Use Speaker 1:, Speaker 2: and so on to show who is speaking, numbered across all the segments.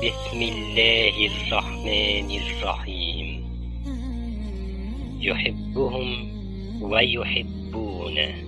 Speaker 1: بسم الله الرحمن الرحيم يحبهم ويحبونه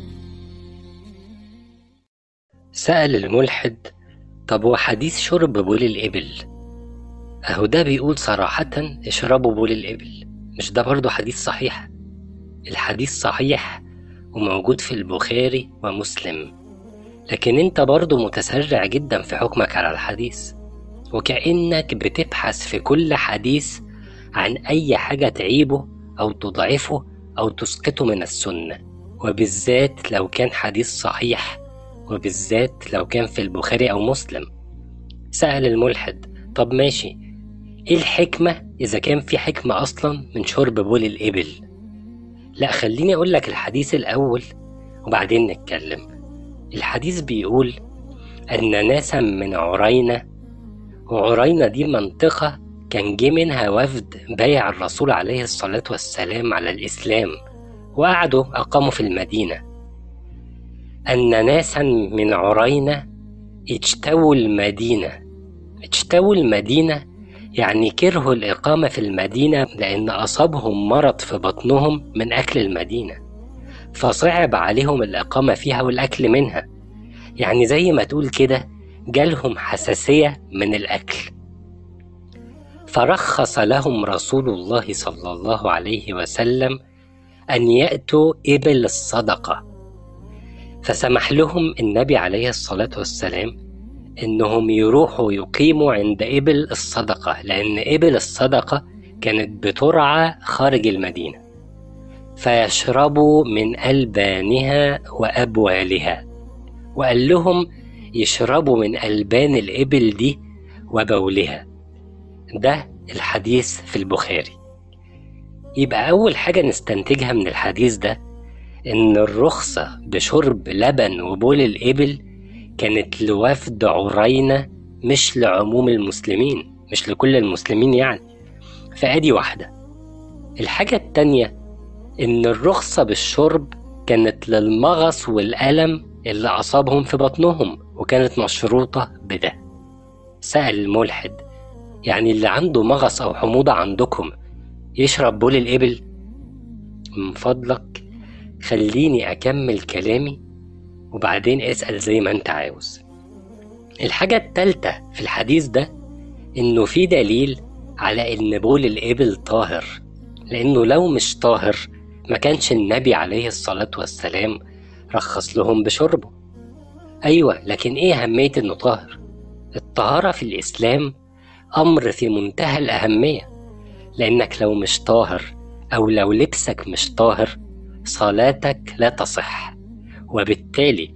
Speaker 1: سأل الملحد طب وحديث شرب بول الإبل أهو ده بيقول صراحة اشربوا بول الإبل مش ده برضو حديث صحيح الحديث صحيح وموجود في البخاري ومسلم لكن انت برضو متسرع جدا في حكمك على الحديث وكأنك بتبحث في كل حديث عن أي حاجة تعيبه أو تضعفه أو تسقطه من السنة وبالذات لو كان حديث صحيح وبالذات لو كان في البخاري أو مسلم سأل الملحد طب ماشي إيه الحكمة إذا كان في حكمة أصلا من شرب بول الإبل لا خليني أقول لك الحديث الأول وبعدين نتكلم الحديث بيقول أن ناسا من عرينة وعرينة دي منطقة كان جه منها وفد بايع الرسول عليه الصلاة والسلام على الإسلام وقعدوا أقاموا في المدينة أن ناسا من عرينة اجتووا المدينة اجتووا المدينة يعني كرهوا الإقامة في المدينة لأن أصابهم مرض في بطنهم من أكل المدينة فصعب عليهم الإقامة فيها والأكل منها يعني زي ما تقول كده جالهم حساسية من الأكل فرخص لهم رسول الله صلى الله عليه وسلم أن يأتوا إبل الصدقة فسمح لهم النبي عليه الصلاة والسلام إنهم يروحوا يقيموا عند إبل الصدقة لأن إبل الصدقة كانت بترعى خارج المدينة فيشربوا من ألبانها وأبوالها وقال لهم يشربوا من ألبان الإبل دي وبولها ده الحديث في البخاري يبقى أول حاجة نستنتجها من الحديث ده إن الرخصة بشرب لبن وبول الإبل كانت لوفد عرينة مش لعموم المسلمين مش لكل المسلمين يعني فأدي واحدة الحاجة التانية إن الرخصة بالشرب كانت للمغص والألم اللي أصابهم في بطنهم وكانت مشروطة بده سأل الملحد يعني اللي عنده مغص أو حموضة عندكم يشرب بول الإبل من فضلك خليني أكمل كلامي وبعدين اسأل زي ما أنت عاوز الحاجة التالتة في الحديث ده إنه في دليل على إن بول الإبل طاهر لأنه لو مش طاهر ما كانش النبي عليه الصلاة والسلام رخص لهم بشربه أيوة لكن إيه أهمية إنه طاهر؟ الطهارة في الإسلام أمر في منتهى الأهمية لأنك لو مش طاهر أو لو لبسك مش طاهر صلاتك لا تصح وبالتالي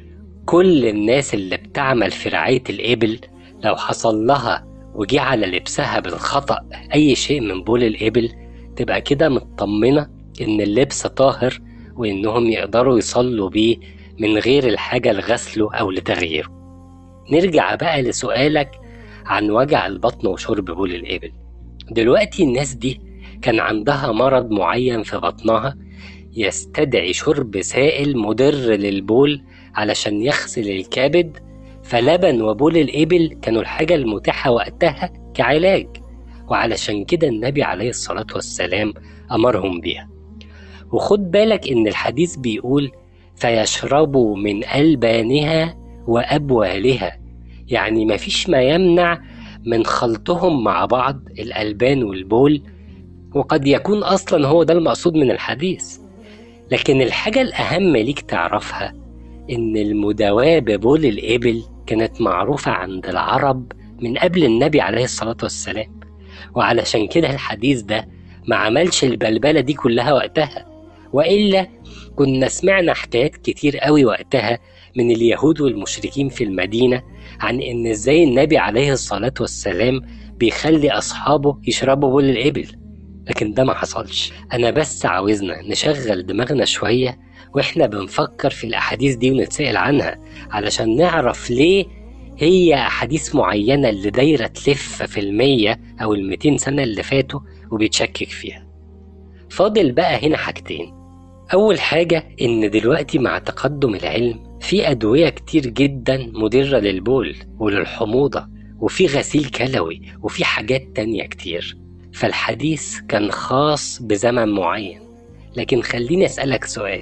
Speaker 1: كل الناس اللي بتعمل في رعاية الإبل لو حصل لها وجي على لبسها بالخطأ أي شيء من بول الإبل تبقى كده مطمنة إن اللبس طاهر وإنهم يقدروا يصلوا بيه من غير الحاجة لغسله أو لتغييره نرجع بقى لسؤالك عن وجع البطن وشرب بول الإبل دلوقتي الناس دي كان عندها مرض معين في بطنها يستدعي شرب سائل مضر للبول علشان يغسل الكبد فلبن وبول الإبل كانوا الحاجة المتاحة وقتها كعلاج وعلشان كده النبي عليه الصلاة والسلام أمرهم بيها وخد بالك إن الحديث بيقول فيشربوا من ألبانها وأبوالها يعني مفيش ما يمنع من خلطهم مع بعض الألبان والبول وقد يكون أصلا هو ده المقصود من الحديث لكن الحاجة الأهم ليك تعرفها إن المداواة ببول الإبل كانت معروفة عند العرب من قبل النبي عليه الصلاة والسلام وعلشان كده الحديث ده ما عملش البلبلة دي كلها وقتها وإلا كنا سمعنا حكايات كتير قوي وقتها من اليهود والمشركين في المدينة عن إن إزاي النبي عليه الصلاة والسلام بيخلي أصحابه يشربوا بول الإبل لكن ده ما حصلش أنا بس عاوزنا نشغل دماغنا شوية وإحنا بنفكر في الأحاديث دي ونتسأل عنها علشان نعرف ليه هي أحاديث معينة اللي دايرة تلف في المية أو الميتين سنة اللي فاتوا وبيتشكك فيها فاضل بقى هنا حاجتين أول حاجة إن دلوقتي مع تقدم العلم في أدوية كتير جدا مضرة للبول وللحموضة وفي غسيل كلوي وفي حاجات تانية كتير فالحديث كان خاص بزمن معين لكن خليني أسألك سؤال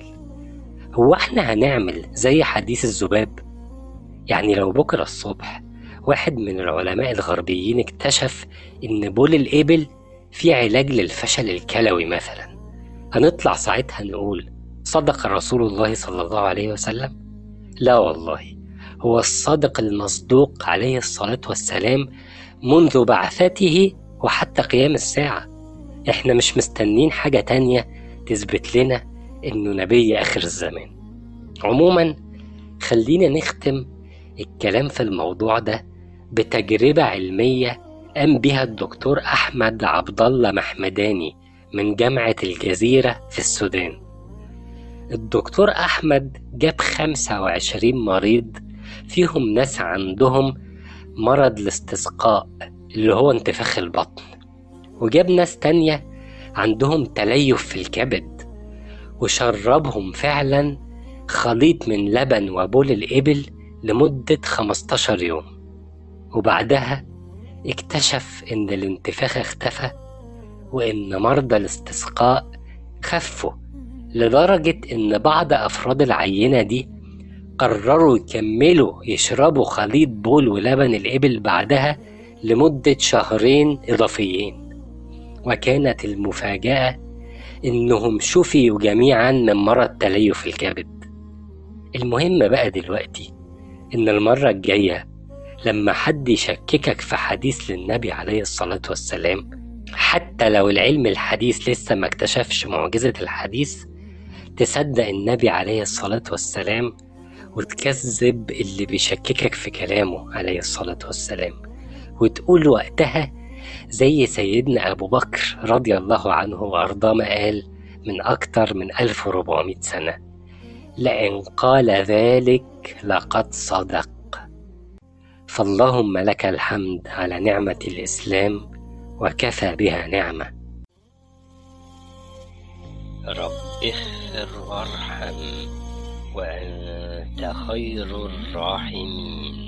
Speaker 1: هو احنا هنعمل زي حديث الذباب يعني لو بكرة الصبح واحد من العلماء الغربيين اكتشف إن بول الإبل فيه علاج للفشل الكلوي مثلا هنطلع ساعتها نقول صدق رسول الله صلى الله عليه وسلم لا والله هو الصادق المصدوق عليه الصلاة والسلام منذ بعثته وحتى قيام الساعة احنا مش مستنين حاجة تانية تثبت لنا انه نبي اخر الزمان عموما خلينا نختم الكلام في الموضوع ده بتجربة علمية قام بها الدكتور أحمد عبد الله محمداني من جامعة الجزيرة في السودان الدكتور أحمد جاب 25 مريض فيهم ناس عندهم مرض الاستسقاء اللي هو انتفاخ البطن وجاب ناس تانية عندهم تليف في الكبد وشربهم فعلا خليط من لبن وبول الإبل لمدة 15 يوم وبعدها اكتشف إن الانتفاخ اختفى وإن مرضى الاستسقاء خفوا لدرجة إن بعض أفراد العينة دي قرروا يكملوا يشربوا خليط بول ولبن الإبل بعدها لمدة شهرين إضافيين وكانت المفاجأة إنهم شفيوا جميعا من مرض تليف الكبد المهم بقى دلوقتي إن المرة الجاية لما حد يشككك في حديث للنبي عليه الصلاة والسلام حتى لو العلم الحديث لسه ما اكتشفش معجزة الحديث تصدق النبي عليه الصلاة والسلام وتكذب اللي بيشككك في كلامه عليه الصلاة والسلام وتقول وقتها زي سيدنا أبو بكر رضي الله عنه وأرضاه ما قال من أكتر من 1400 سنة لئن قال ذلك لقد صدق فاللهم لك الحمد على نعمة الإسلام وكفى بها نعمة رب اغفر وارحم وأنت خير الراحمين